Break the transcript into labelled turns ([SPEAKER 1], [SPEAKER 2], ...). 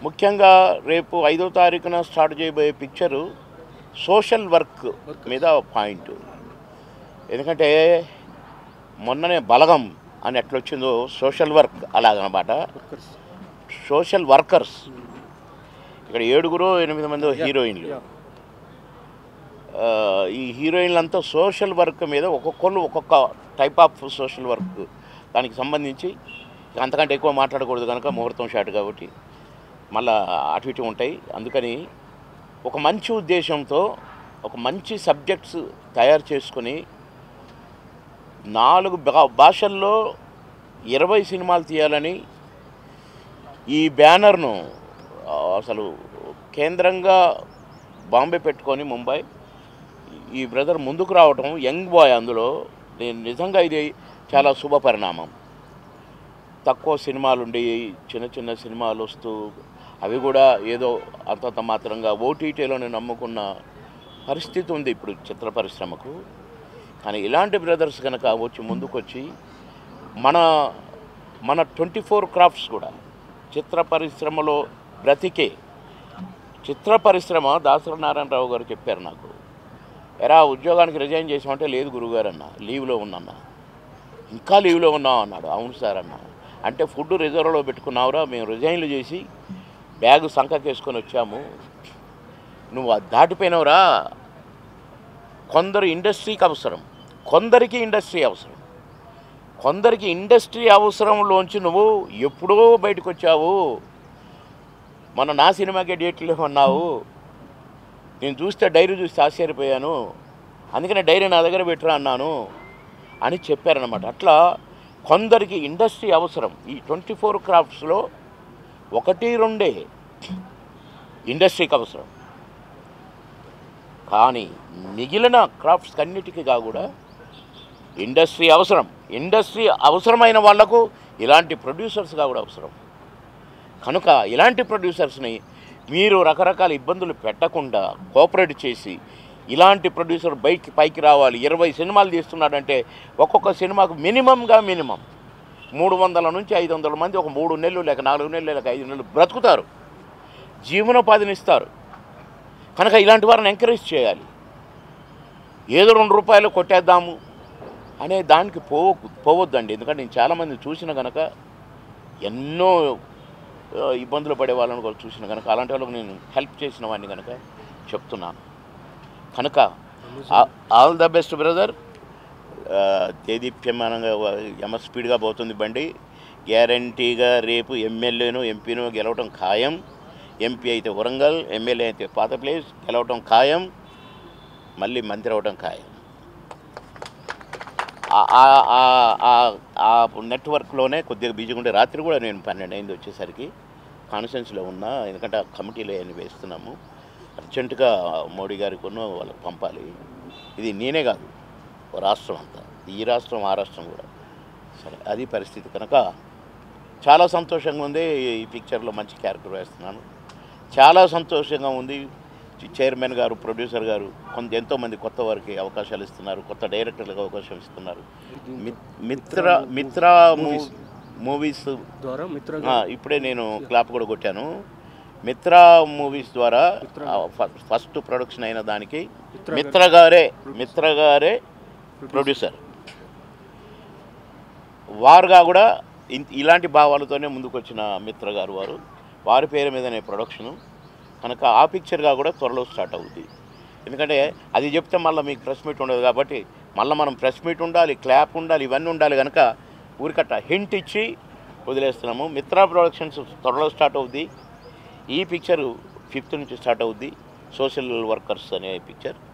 [SPEAKER 1] ముఖ్యంగా రేపు ఐదో తారీఖున స్టార్ట్ చేయబోయే పిక్చరు సోషల్ వర్క్ మీద పాయింట్ ఎందుకంటే మొన్ననే బలగం అని ఎట్లొచ్చిందో సోషల్ వర్క్ అలాగనమాట
[SPEAKER 2] వర్కర్స్
[SPEAKER 1] సోషల్ వర్కర్స్ ఇక్కడ ఏడుగురు ఎనిమిది మంది హీరోయిన్లు ఆ, ఈ హీరోయిన్లంతా సోషల్ వర్క్ మీద ఒక్కొక్కళ్ళు ఒక్కొక్క టైప్ ఆఫ్ సోషల్ వర్క్ దానికి సంబంధించి అంతకంటే ఎక్కువ మాట్లాడకూడదు కనుక ముహూర్తం షాట్ కాబట్టి మళ్ళా అటు ఇటు ఉంటాయి అందుకని ఒక మంచి ఉద్దేశంతో ఒక మంచి సబ్జెక్ట్స్ తయారు చేసుకొని నాలుగు భా- భాషల్లో ఇరవై సినిమాలు తీయాలని ఈ బ్యానర్ను ఆ, అసలు కేంద్రంగా బాంబే పెట్టుకొని ముంబై ఈ బ్రదర్ ముందుకు రావటం యంగ్ బాయ్ అందులో నేను నిజంగా ఇది చాలా శుభ పరిణామం తక్కువ సినిమాలుండి చిన్న చిన్న సినిమాలు వస్తూ అవి కూడా ఏదో అంతంత మాత్రంగా ఓటీటీలోనే నమ్ముకున్న పరిస్థితి ఉంది ఇప్పుడు చిత్ర పరిశ్రమకు కానీ ఇలాంటి బ్రదర్స్ కనుక వచ్చి ముందుకొచ్చి మన మన ట్వంటీ ఫోర్ క్రాఫ్ట్స్ కూడా చిత్ర పరిశ్రమలో బ్రతికే చిత్ర పరిశ్రమ దాసరి నారాయణరావు గారు చెప్పారు నాకు ఎరా ఉద్యోగానికి రిజైన్ చేసామంటే లేదు గురుగారు అన్న లీవ్లో ఉన్నన్నా ఇంకా లీవ్లో ఉన్నావు అన్నాడు అవును సార్ అన్న అంటే ఫుడ్ రిజర్వ్లో పెట్టుకున్నావురా మేము రిజైన్లు చేసి బ్యాగ్ సంకకేసుకొని వచ్చాము నువ్వు అది దాటిపోయినవురా కొందరు ఇండస్ట్రీకి అవసరం కొందరికి ఇండస్ట్రీ అవసరం కొందరికి ఇండస్ట్రీ అవసరంలోంచి నువ్వు ఎప్పుడో బయటకు వచ్చావు మన నా సినిమాకే డేట్లు అన్నావు నేను చూస్తే డైరీ చూస్తే ఆశ్చర్యపోయాను అందుకనే డైరీ నా దగ్గర పెట్టురా అన్నాను అని చెప్పారనమాట అట్లా కొందరికి ఇండస్ట్రీ అవసరం ఈ ట్వంటీ ఫోర్ క్రాఫ్ట్స్లో ఒకటి రెండే ఇండస్ట్రీకి అవసరం కానీ మిగిలిన క్రాఫ్ట్స్ అన్నిటికీ కూడా ఇండస్ట్రీ అవసరం ఇండస్ట్రీ అవసరమైన వాళ్లకు ఇలాంటి ప్రొడ్యూసర్స్గా కూడా అవసరం కనుక ఇలాంటి ప్రొడ్యూసర్స్ని మీరు రకరకాల ఇబ్బందులు పెట్టకుండా కోఆపరేట్ చేసి ఇలాంటి ప్రొడ్యూసర్ బైక్ పైకి రావాలి ఇరవై సినిమాలు తీస్తున్నాడంటే ఒక్కొక్క సినిమాకు మినిమంగా మినిమం మూడు వందల నుంచి ఐదు వందల మంది ఒక మూడు నెలలు లేక నాలుగు నెలలు లేక ఐదు నెలలు బ్రతుకుతారు జీవనోపాధినిస్తారు కనుక ఇలాంటి వారిని ఎంకరేజ్ చేయాలి ఏదో రెండు రూపాయలు కొట్టేద్దాము అనే దానికి పో పోవద్దండి ఎందుకంటే నేను చాలామంది చూసిన కనుక ఎన్నో ఆ, ఇబ్బందులు పడే వాళ్ళని కూడా చూసిన కనుక అలాంటి వాళ్ళకి నేను హెల్ప్ చేసిన వాడిని కనుక చెప్తున్నాను కనుక ఆల్ ద బెస్ట్ బ్రదర్ దేదీప్యమానంగా వ- యమ స్పీడ్గా పోతుంది బండి గ్యారంటీగా రేపు ఎమ్మెల్యేను ఎంపీను గెలవటం ఖాయం ఎంపీ అయితే వరంగల్ ఎమ్మెల్యే అయితే పాత ప్లేస్ గెలవటం ఖాయం మళ్ళీ మంత్రి అవటం ఖాయం ఆ- ఆ- ఆ- ఆ- ఆ నెట్వర్క్లోనే కొద్దిగా బిజీగా ఉండే రాత్రి కూడా నేను పన్నెండు అయింది వచ్చేసరికి కాన్ఫరెన్స్లో ఉన్నా ఎందుకంటే ఆ కమిటీలో అన్ని వేస్తున్నాము అర్జెంటుగా మోడీ గారికి ఉన్న వాళ్ళకి పంపాలి ఇది నేనే కాదు ఓ రాష్ట్రం అంతా ఈ రాష్ట్రం ఆ రాష్ట్రం కూడా సరే అది పరిస్థితి కనుక చాలా సంతోషంగా ఉంది ఈ పిక్చర్లో మంచి క్యారెక్టర్ వేస్తున్నాను చాలా సంతోషంగా ఉంది చైర్మన్ గారు ప్రొడ్యూసర్ గారు కొంత ఎంతోమంది కొత్త వారికి అవకాశాలు ఇస్తున్నారు కొత్త డైరెక్టర్లకు అవకాశం ఇస్తున్నారు మి- మిత్ర మిత్ర
[SPEAKER 2] Movies.
[SPEAKER 1] మూవీస్
[SPEAKER 2] ద్వారా మిత్ర
[SPEAKER 1] ఆ, ఇప్పుడే నేను క్లాప్ కూడా కొట్టాను మిత్ర మూవీస్ ద్వారా
[SPEAKER 2] మిత్ర.
[SPEAKER 1] ఆ, ఫ- ఫస్ట్ ప్రొడక్షన్ అయిన దానికి
[SPEAKER 2] మిత్ర
[SPEAKER 1] మిత్ర గారే మిత్ర గారే ప్రొడ్యూసర్ వారుగా కూడా ఇన్- ఇలాంటి భావాలతోనే ముందుకు వచ్చిన మిత్ర గారు వారు వారి పేరు మీదనే ప్రొడక్షను కనుక ఆ పిక్చర్గా కూడా త్వరలో స్టార్ట్ అవుద్ది ఎందుకంటే అది చెప్తే మళ్ళీ మీకు ప్రెస్ మీట్ ఉండదు కాబట్టి మళ్ళీ మనం ప్రెస్ మీట్ ఉండాలి క్లాప్ ఉండాలి ఇవన్నీ ఉండాలి కనుక ఊరికట్ట హింట్ ఇచ్చి వదిలేస్తున్నాము మిత్ర ప్రొడక్షన్స్ త్వరలో స్టార్ట్ అవుద్ది ఈ పిక్చర్ ఫిఫ్త్ నుంచి స్టార్ట్ అవుద్ది సోషల్ వర్కర్స్ అనే పిక్చర్